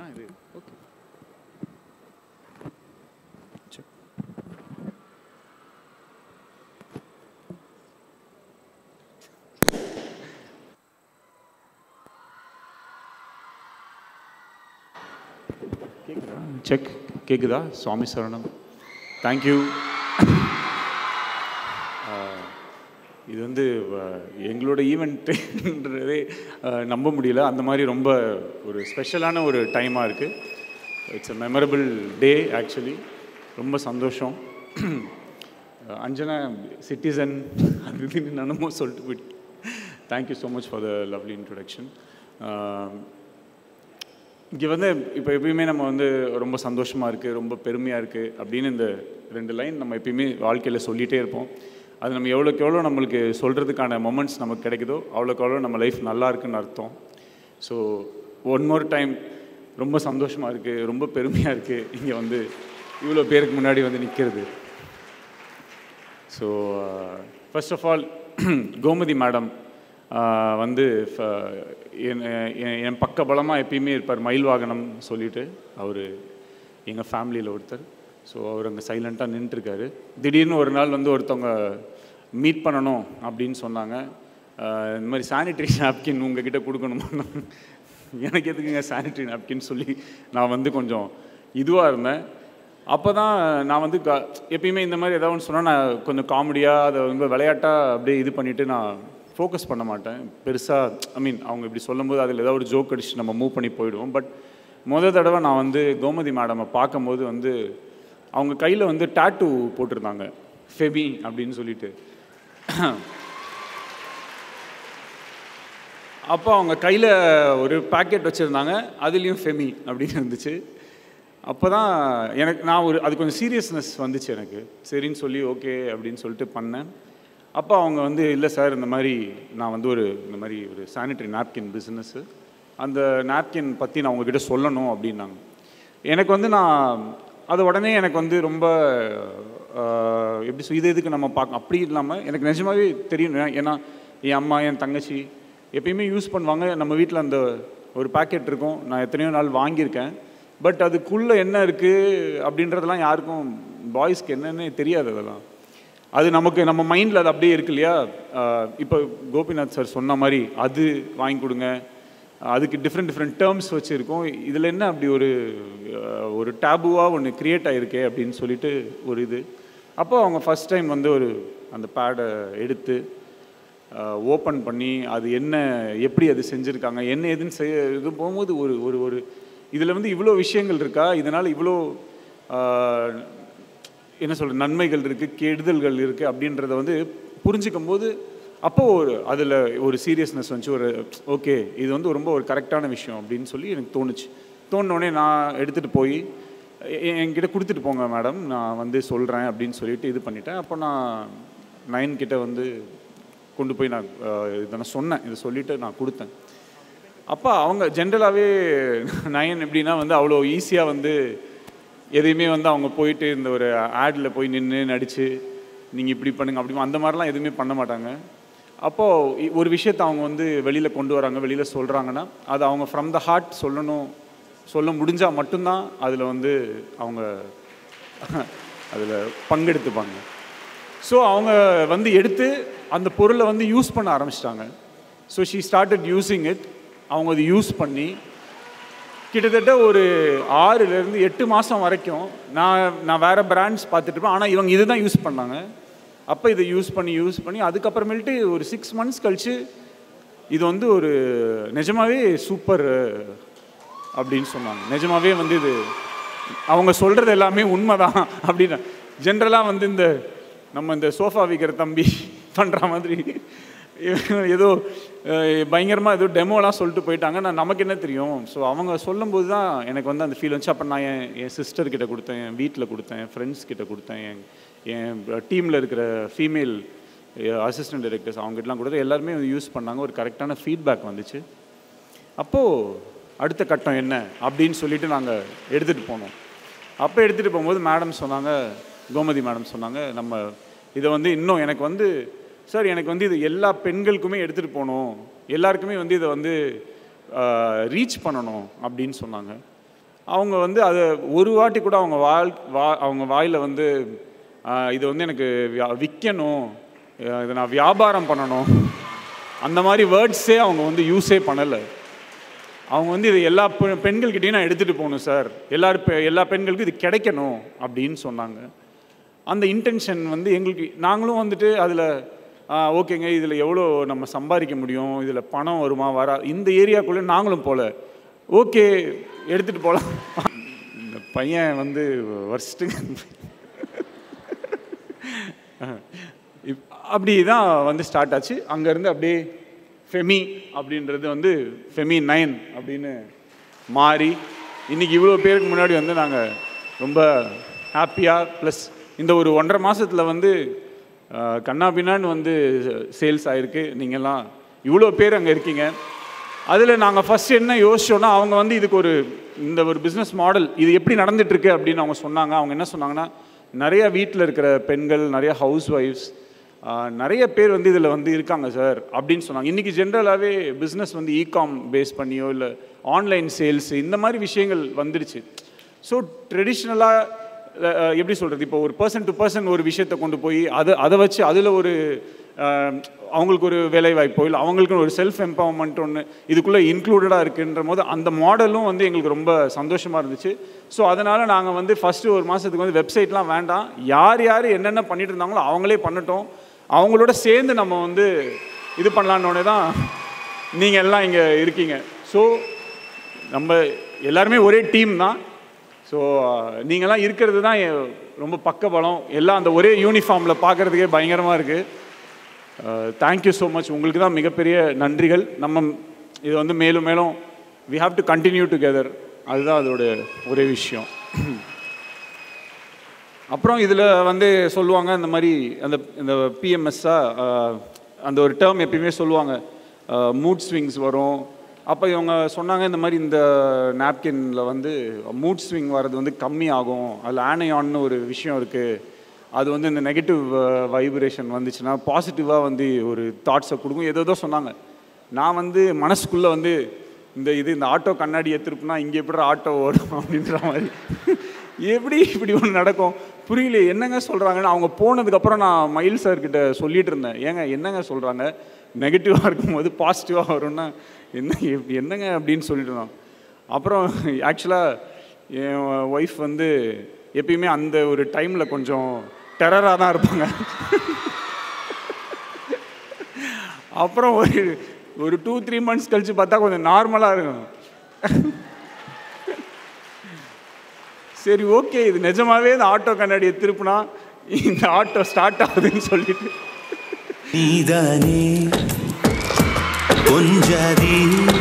ஆ இது ஓகே சரி கேக்குதா செக் கேக்குதா சுவாமி சரணம் தேங்க்யூ இது வந்து அஹ், எங்களோட ஈவெண்ட்டுன்றதே நம்ப முடியல அந்த மாதிரி ரொம்ப ஒரு ஸ்பெஷலான ஒரு டைமாக இருக்குது it's a memorable day actually ரொம்ப சந்தோஷம் அஹ், அஞ்சனா சிட்டிசன் அது இதுன்னு என்னமோ சொல்லிட்டு போயிட்டு thank you so much for the lovely introduction இங்கே வந்து இப்போ எப்பயுமே நம்ம வந்து ரொம்ப சந்தோஷமாக இருக்குது ரொம்ப பெருமையாக இருக்குது அப்படின்னு இந்த ரெண்டு லைன் நம்ம எப்பயுமே வாழ்க்கையில் சொல்லிகிட்டே இருப்போம் அது நம்ம எவ்வளோக்கு எவ்வளோ நம்மளுக்கு சொல்கிறதுக்கான மொமெண்ட்ஸ் நமக்கு கிடைக்குதோ அவ்வளோக்கு எவ்வளோ நம்ம லைஃப் நல்லா இருக்குன்னு அர்த்தம் ஸோ ஒன் மோர் டைம் ரொம்ப சந்தோஷமாக இருக்குது ரொம்ப பெருமையாக இருக்குது இங்கே வந்து இவ்வளோ பேருக்கு முன்னாடி வந்து நிற்கிறது so first of all Gomathi madam வந்து ஃப- என் என்- என் பக்க பலமாக எப்பயுமே இருப்பார் மயில் வாகனம் சொல்லிட்டு அவர் எங்கள் ஃபேமிலியில் ஒருத்தர் ஸோ அவர் அங்கே சைலண்ட்டாக நின்றுருக்காரு திடீர்னு ஒரு நாள் வந்து ஒருத்தவங்க மீட் பண்ணணும் அப்படின்னு சொன்னாங்க ஆஹ் இந்த மாதிரி சானிட்டரி நாப்கின் உங்ககிட்ட கொடுக்கணுமா எனக்கு எதுக்குங்க சானிட்டரி நாப்கின் சொல்லி நான் வந்து கொஞ்சம் இதுவாக இருந்தேன் அப்போ தான் நான் வந்து க எப்பயுமே இந்த மாதிரி ஏதாவது ஒன்று சொன்னால் நான் கொஞ்சம் காமெடியாக அதை ரொம்ப விளையாட்டாக அப்படியே இது பண்ணிவிட்டு நான் ஃபோக்கஸ் பண்ண மாட்டேன் பெருசாக ஐ மீன் அவங்க இப்படி சொல்லும்போது அதில் ஏதாவது ஒரு ஜோக் அடிச்சு நம்ம மூவ் பண்ணி போயிடுவோம் பட் முத தடவை நான் வந்து கோமதி மேடமை பார்க்கும்போது வந்து அவங்க கையில் வந்து டாட்டூ போட்டிருந்தாங்க ஃபெபி அப்படின்னு சொல்லிட்டு அப்போ அவங்க கையில் ஒரு பாக்கெட் வச்சுருந்தாங்க அதுலேயும் ஃபெமி அப்படின்னு இருந்துச்சு அப்போ தான் எனக்கு நான் ஒரு அது கொஞ்சம் சீரியஸ்னஸ் வந்துச்சு எனக்கு சரின்னு சொல்லி ஓகே அப்படின்னு சொல்லிட்டு பண்ணேன் அப்போ அவங்க வந்து இல்லை சார் இந்த மாதிரி நான் வந்து ஒரு இந்த மாதிரி ஒரு சானிட்டரி நாப்கின் பிஸ்னஸ்ஸு அந்த நாப்கின் பற்றி நான் உங்ககிட்ட சொல்லணும் அப்படின்னாங்க எனக்கு வந்து நான் அது உடனே எனக்கு வந்து ரொம்ப ஆஹ், எப்படி சொல் இது எதுக்கு நம்ம பார்க்க அப்படி இல்லாமல் எனக்கு நிஜமாவே தெரியும் ஏன்னா- ஏன்னா என் அம்மா என் தங்கச்சி எப்பயுமே யூஸ் பண்ணுவாங்க நம்ம வீட்டில் அந்த ஒரு பாக்கெட் இருக்கும் நான் எத்தனையோ நாள் வாங்கியிருக்கேன் பட் அதுக்குள்ளே என்ன இருக்குது அப்படின்றதெல்லாம் யாருக்கும் பாய்ஸ்க்கு என்னன்னு தெரியாது அதெல்லாம் அது நமக்கு நம்ம மைண்டில் அது அப்படியே இருக்கு இல்லையா ஆஹ் இப்போ கோபிநாத் சார் சொன்ன மாதிரி அது வாங்கி கொடுங்க அதுக்கு டிஃப்ரெண்ட் டிஃப்ரெண்ட் டேர்ம்ஸ் வச்சுருக்கோம் இதில் என்ன அப்படி ஒரு ஆஹ் ஒரு டேபுவாக ஒன்று க்ரியேட் ஆகிருக்கே அப்படின்னு சொல்லிட்டு ஒரு இது அப்போ அவங்க ஃபஸ்ட் டைம் வந்து ஒரு அந்த பேடை எடுத்து ஓப்பன் பண்ணி அது என்ன எப்படி அது செஞ்சுருக்காங்க என்ன ஏதுன்னு செய்ய இது போகும்போது ஒரு ஒரு ஒரு இதில் வந்து இவ்வளோ விஷயங்கள் இருக்கா இதனால் இவ்வளோ ஆஹ், என்ன சொல்ற நன்மைகள் இருக்குது கெடுதல்கள் இருக்குது அப்படின்றத வந்து புரிஞ்சுக்கும் போது அப்போ ஒரு அதில் ஒரு சீரியஸ்னஸ் வந்துச்சு ஒரு ஓகே இது வந்து ரொம்ப ஒரு கரெக்டான விஷயம் அப்படின்னு சொல்லி எனக்கு தோணுச்சு தோணுனோடனே நான் எடுத்துகிட்டு போய் எ- என்கிட்ட கொடுத்துட்டு போங்க மேடம் நான் வந்து சொல்கிறேன் அப்படின்னு சொல்லிட்டு இது பண்ணிட்டேன் அப்போ நான் நயன் கிட்ட வந்து கொண்டு போய் நான் அஹ், இதை நான் சொன்னேன் இதை சொல்லிவிட்டு நான் கொடுத்தேன் அப்போ அவங்க ஜென்ரலாகவே நயன் எப்படின்னா வந்து அவ்வளோ ஈஸியாக வந்து எதையுமே வந்து அவங்க போயிட்டு இந்த ஒரு ஆடில் போய் நின்று நடித்து நீங்கள் இப்படி பண்ணுங்க அப்படி அந்த மாதிரிலாம் எதுவுமே பண்ண மாட்டாங்க அப்போது ஒரு விஷயத்தை அவங்க வந்து வெளியில் கொண்டு வராங்க வெளியில் சொல்கிறாங்கன்னா அது அவங்க ஃப்ரம் த ஹார்ட் சொல்லணும் சொல்ல முடிஞ்சால் மட்டும்தான் அதில் வந்து அவங்க அதில் பங்கெடுத்துப்பாங்க ஸோ அவங்க வந்து எடுத்து அந்த பொருளை வந்து யூஸ் பண்ண ஆரம்பிச்சிட்டாங்க so she started using it அவங்க அதை யூஸ் பண்ணி கிட்டத்தட்ட ஒரு ஆறுலேருந்து எட்டு மாதம் வரைக்கும் நான் நான் வேறு பிராண்ட்ஸ் பார்த்துட்டு இருப்பேன் ஆனால் இவங்க இதுதான் யூஸ் பண்ணாங்க அப்போ இதை யூஸ் பண்ணி யூஸ் பண்ணி அதுக்கப்புறமேல்ட்டு ஒரு சிக்ஸ் மந்த்ஸ் கழித்து இது வந்து ஒரு நிஜமாவே சூப்பர் அப்படின்னு சொன்னாங்க நிஜமாவே வந்து இது அவங்க சொல்கிறது எல்லாமே உண்மைதான் அப்படின்னு ஜென்ரலாக வந்து இந்த நம்ம இந்த சோஃபா விற்கிற தம்பி பண்ணுற மாதிரி ஏதோ பயங்கரமாக ஏதோ டெமோலாம் சொல்லிட்டு போயிட்டாங்க நான் நமக்கு என்ன தெரியும் ஸோ அவங்க சொல்லும்போது தான் எனக்கு வந்து அந்த ஃபீல் வந்துச்சு அப்போ நான் என் என் சிஸ்டர் கிட்ட கொடுத்தேன் என் வீட்டில் கொடுத்தேன் என் ஃப்ரெண்ட்ஸ் கிட்ட கொடுத்தேன் என் என் டீமில் இருக்கிற ஃபீமேல் அசிஸ்டன்ட் டைரக்டர்ஸ் அவங்ககிட்டலாம் கொடுத்து எல்லாருமே யூஸ் பண்ணாங்க ஒரு கரெக்டான ஃபீட்பேக் வந்துச்சு அப்போது அடுத்த கட்டம் என்ன அப்படின்னு சொல்லிட்டு நாங்கள் எடுத்துகிட்டு போனோம் அப்போ எடுத்துகிட்டு போகும்போது மேடம் சொன்னாங்க கோமதி மேடம் சொன்னாங்க நம்ம இதை வந்து இன்னும் எனக்கு வந்து சார் எனக்கு வந்து இது எல்லா பெண்களுக்குமே எடுத்துகிட்டு போகணும் எல்லாருக்குமே வந்து இதை வந்து ரீச் பண்ணணும் அப்படின்னு சொன்னாங்க அவங்க வந்து அதை ஒரு வாட்டி கூட அவங்க வாழ் வா அவங்க வாயில் வந்து ஆஹ், இது வந்து எனக்கு வியா- விற்கணும் அஹ், இதை நான் வியாபாரம் பண்ணணும் அந்த மாதிரி வேர்ட்ஸே அவங்க வந்து யூஸே பண்ணலை அவங்க வந்து இது எல்லா பெ- பெண்கள்கிட்டயும் நான் எடுத்துகிட்டு போகணும் சார் எல்லாரும் பெ- எல்லா பெண்களுக்கும் இது கிடைக்கணும் அப்படின்னு சொன்னாங்க அந்த இன்டென்ஷன் வந்து எங்களுக்கு நாங்களும் வந்துட்டு அதில் ஓகேங்க இதில் எவ்வளோ நம்ம சம்பாதிக்க முடியும் இதில் பணம் வருமா வரா இந்த ஏரியாக்குள்ளே நாங்களும் போகல ஓகே எடுத்துகிட்டு போகலாம் இந்த பையன் வந்து வருஷத்துக்கு இப் அப்படி தான் வந்து ஸ்டார்ட் ஆச்சு அங்கேருந்து அப்படியே ஃபெமி அப்படின்றது வந்து ஃபெமி நைன் அப்படின்னு மாறி இன்னைக்கு இவ்வளோ பேருக்கு முன்னாடி வந்து நாங்கள் ரொம்ப ஹாப்பியாக ப்ளஸ் இந்த ஒரு ஒன்றரை மாசத்துல வந்து அஹ், கண்ணா பின்னான்னு வந்து சேல்ஸ் ஆகிருக்கு நீங்கள்லாம் இவ்வளோ பேர் அங்கே இருக்கீங்க அதில் நாங்கள் ஃபஸ்ட் என்ன யோசிச்சோன்னா அவங்க வந்து இதுக்கு ஒரு இந்த ஒரு பிஸ்னஸ் மாடல் இது எப்படி நடந்துட்டு இருக்கு அப்படின்னு அவங்க சொன்னாங்க அவங்க என்ன சொன்னாங்கன்னா நிறைய வீட்டில் இருக்கிற பெண்கள் நிறைய ஹவுஸ் ஒய்ஃப்ஸ் நிறைய பேர் வந்து இதில் வந்து இருக்காங்க சார் அப்படின்னு சொன்னாங்க இன்றைக்கி ஜென்ரலாகவே பிஸ்னஸ் வந்து இகாம் பேஸ் பண்ணியோ இல்லை ஆன்லைன் சேல்ஸ் இந்த மாதிரி விஷயங்கள் வந்துடுச்சு ஸோ ட்ரெடிஷ்னலாக எப்படி சொல்கிறது இப்போ ஒரு பர்சன் டு பர்சன் ஒரு விஷயத்தை கொண்டு போய் அதை அதை வச்சு அதில் ஒரு அஹ், அவங்களுக்கு ஒரு வேலை வாய்ப்போ இல்லை அவங்களுக்கு ஒரு செல்ஃப் எம்பவர்மெண்ட் ஒன்று இதுக்குள்ளே இன்க்ளூடடாக இருக்குன்ற போது அந்த மாடலும் வந்து எங்களுக்கு ரொம்ப சந்தோஷமாக இருந்துச்சு ஸோ அதனால் நாங்கள் வந்து ஃபஸ்ட்டு ஒரு மாதத்துக்கு வந்து வெப்சைட்லாம் வேண்டாம் யார் யார் என்னென்ன பண்ணிட்டு இருந்தாங்களோ அவங்களே பண்ணட்டும் அவங்களோட சேர்ந்து நம்ம வந்து இது பண்ணலான்னொடனே தான் நீங்கள் எல்லாம் இங்கே இருக்கீங்க ஸோ நம்ம எல்லாருமே ஒரே டீம் தான் ஸோ நீங்களாம் இருக்கிறது தான் எ- ரொம்ப பக்கபலம் எல்லாம் அந்த ஒரே யூனிஃபார்மில் பார்க்குறதுக்கே பயங்கரமாக இருக்குது தேங்க்யூ ஸோ மச் உங்களுக்கு தான் மிகப்பெரிய நன்றிகள் நம்ம இது வந்து மேலும் மேலும் we have to continue together அதுதான் அதோட ஒரே விஷயம் அப்புறம் இதில் வந்து சொல்லுவாங்க இந்த மாதிரி அந்த இந்த பிஎம்எஸ்ஸாக அந்த ஒரு டேர்ம் எப்பயுமே சொல்லுவாங்க மூட் ஸ்விங்ஸ் வரும் அப்போ இவங்க சொன்னாங்க இந்த மாதிரி இந்த நாப்கின்ல வந்து மூட் ஸ்விங் வர்றது வந்து கம்மி ஆகும் அதில் ஆனையான்னு ஒரு விஷயம் இருக்குது அது வந்து இந்த நெகட்டிவ் வைப்ரேஷன் வந்துச்சுன்னா பாசிட்டிவாக வந்து ஒரு தாட்ஸை கொடுக்கும் ஏதோ ஏதோ சொன்னாங்க நான் வந்து மனசுக்குள்ளே வந்து இந்த இது இந்த ஆட்டோ கண்ணாடியை திருப்பினா இங்கே எப்படி ஆட்டோ ஓடும் அப்படின்ற மாதிரி எப்படி இப்படி ஒன்று நடக்கும் புரியல என்னங்க சொல்கிறாங்கன்னு அவங்க போனதுக்கப்புறம் நான் மயில் சார்கிட்ட சொல்லிட்டு இருந்தேன் ஏங்க என்னங்க சொல்கிறாங்க நெகட்டிவாக இருக்கும்போது பாசிட்டிவாக வரும்னா என்ன எப்- என்னங்க அப்படின்னு சொல்லிட்டு இருந்தோம் அப்புறம் ஆக்சுவலாக என் ஒய்ஃப் வந்து எப்பயுமே அந்த ஒரு டைமில் கொஞ்சம் டெரராக தான் இருப்பாங்க அப்புறம் ஒரு ஒரு டூ த்ரீ மந்த்ஸ் கழிச்சு பார்த்தா கொஞ்சம் நார்மலாக இருக்கும் சரி ஓகே இது நிஜமாவே இந்த ஆட்டோ கண்ணாடியை திருப்புனா இந்த ஆட்டோ ஸ்டார்ட் ஆகுதுன்னு சொல்லிட்டு நீதானே கொஞ்சாதே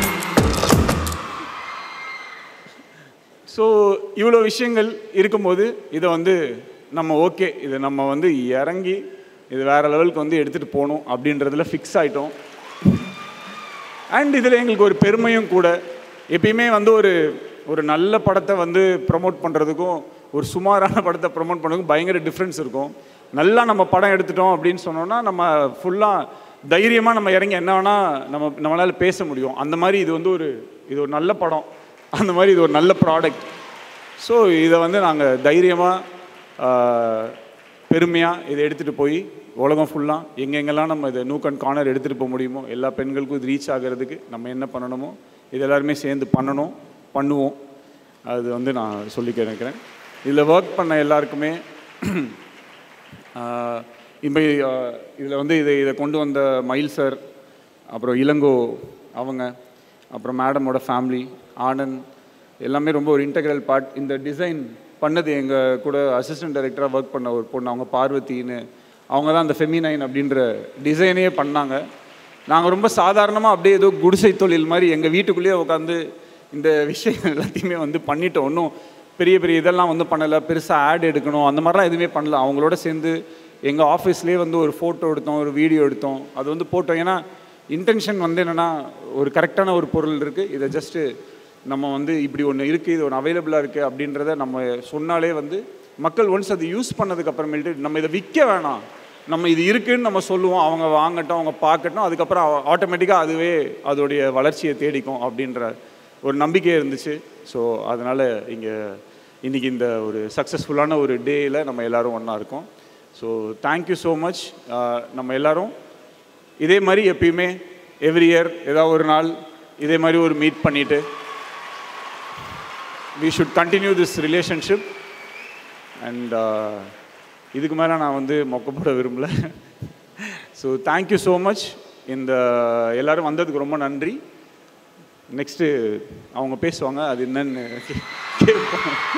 ஸோ இவ்வளோ விஷயங்கள் இருக்கும்போது இதை வந்து நம்ம ஓகே இதை நம்ம வந்து இறங்கி இது வேற லெவலுக்கு வந்து எடுத்துகிட்டு போகணும் அப்படின்றதுல ஃபிக்ஸ் ஆயிட்டோம் அண்ட் இதில் எங்களுக்கு ஒரு பெருமையும் கூட எப்பயுமே வந்து ஒரு ஒரு நல்ல படத்தை வந்து ப்ரமோட் பண்ணுறதுக்கும் ஒரு சுமாரான படத்தை ப்ரமோட் பண்ணுறதுக்கும் பயங்கர டிஃப்ரென்ஸ் இருக்கும் நல்லா நம்ம படம் எடுத்துட்டோம் அப்படின்னு சொன்னோம்னா நம்ம ஃபுல்லாக தைரியமாக நம்ம இறங்கி என்ன வேணால் நம்ம நம்மளால் பேச முடியும் அந்த மாதிரி இது வந்து ஒரு இது ஒரு நல்ல படம் அந்த மாதிரி இது ஒரு நல்ல ப்ராடக்ட் ஸோ இதை வந்து நாங்கள் தைரியமாக பெருமையாக இதை எடுத்துகிட்டு போய் உலகம் ஃபுல்லாக எங்கெங்கெல்லாம் நம்ம இதை நூக் அண்ட் கார்னர் எடுத்துகிட்டு போக முடியுமோ எல்லா பெண்களுக்கும் இது ரீச் ஆகிறதுக்கு நம்ம என்ன பண்ணணுமோ இது எல்லாருமே சேர்ந்து பண்ணணும் பண்ணுவோம் அது வந்து நான் சொல்லிக்க நினைக்கிறேன் இதில் ஒர்க் பண்ண எல்லாருக்குமே இப்போ இதில் வந்து இதை இதை கொண்டு வந்த மயில் சார் அப்புறம் இளங்கோ அவங்க அப்புறம் மேடமோட ஃபேமிலி ஆனந்த் எல்லாமே ரொம்ப ஒரு இன்டெக்ரல் பார்ட் இந்த டிசைன் பண்ணது எங்கள் கூட அசிஸ்டன்ட் டைரக்டராக ஒர்க் பண்ண ஒரு பொண்ணு அவங்க பார்வதின்னு அவங்க தான் அந்த ஃபெமினைன் அப்படின்ற டிசைனையே பண்ணாங்க நாங்கள் ரொம்ப சாதாரணமாக அப்படியே ஏதோ குடிசை தொழில் மாதிரி எங்கள் வீட்டுக்குள்ளேயே உட்காந்து இந்த விஷயங்கள் எல்லாத்தையுமே வந்து பண்ணிட்டோம் ஒன்றும் பெரிய பெரிய இதெல்லாம் வந்து பண்ணலை பெருசாக ஆட் எடுக்கணும் அந்த மாதிரிலாம் எதுவுமே பண்ணல அவங்களோட சேர்ந்து எங்கள் ஆஃபீஸ்லேயே வந்து ஒரு ஃபோட்டோ எடுத்தோம் ஒரு வீடியோ எடுத்தோம் அது வந்து போட்டோம் ஏன்னா இன்டென்ஷன் வந்து என்னென்னா ஒரு கரெக்டான ஒரு பொருள் இருக்குது இதை ஜஸ்ட்டு நம்ம வந்து இப்படி ஒன்று இருக்குது இது ஒன்று அவைலபிளாக இருக்குது அப்படின்றத நம்ம சொன்னாலே வந்து மக்கள் ஒன்ஸ் அது யூஸ் பண்ணதுக்கு அப்புறமேட்டு நம்ம இதை விற்க வேணாம் நம்ம இது இருக்குன்னு நம்ம சொல்லுவோம் அவங்க வாங்கட்டும் அவங்க பார்க்கட்டும் அதுக்கப்புறம் ஆட்டோமேட்டிக்காக அதுவே அதோடைய வளர்ச்சியை தேடிக்கும் அப்படின்ற ஒரு நம்பிக்கை இருந்துச்சு ஸோ அதனால் இங்கே இன்றைக்கி இந்த ஒரு சக்ஸஸ்ஃபுல்லான ஒரு டேயில் நம்ம எல்லாரும் ஒன்றா இருக்கோம் ஸோ தேங்க்யூ ஸோ மச் நம்ம எல்லாரும் இதே மாதிரி எப்பயுமே எவ்ரி இயர் ஏதாவது ஒரு நாள் இதே மாதிரி ஒரு மீட் பண்ணிவிட்டு we should continue this relationship and இதுக்கு மேலே நான் வந்து மொக்கப்பட விரும்பல ஸோ தேங்க்யூ ஸோ மச் இந்த எல்லாரும் வந்ததுக்கு ரொம்ப நன்றி நெக்ஸ்ட்டு அவங்க பேசுவாங்க அது என்னன்னு கேட்போம்